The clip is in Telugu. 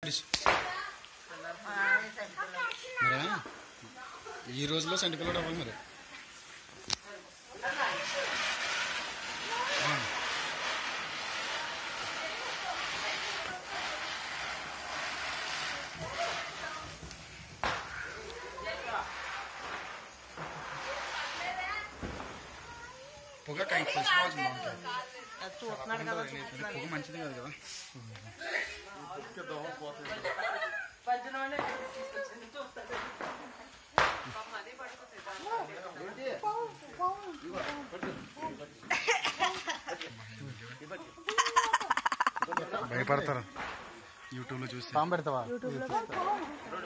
మరా ఈ రోజులో సంటి పిల్లడు అవ్వాలి మరి ఆ. పొగ కైకి తెలుసుకోవచ్చు బాగుంటుంది అది చూస్తున్నాడు కదా అది పొగ మంచిది కాదు కదా భయపడతారు యూట్యూబ్లో చూసి పాము పెడతావా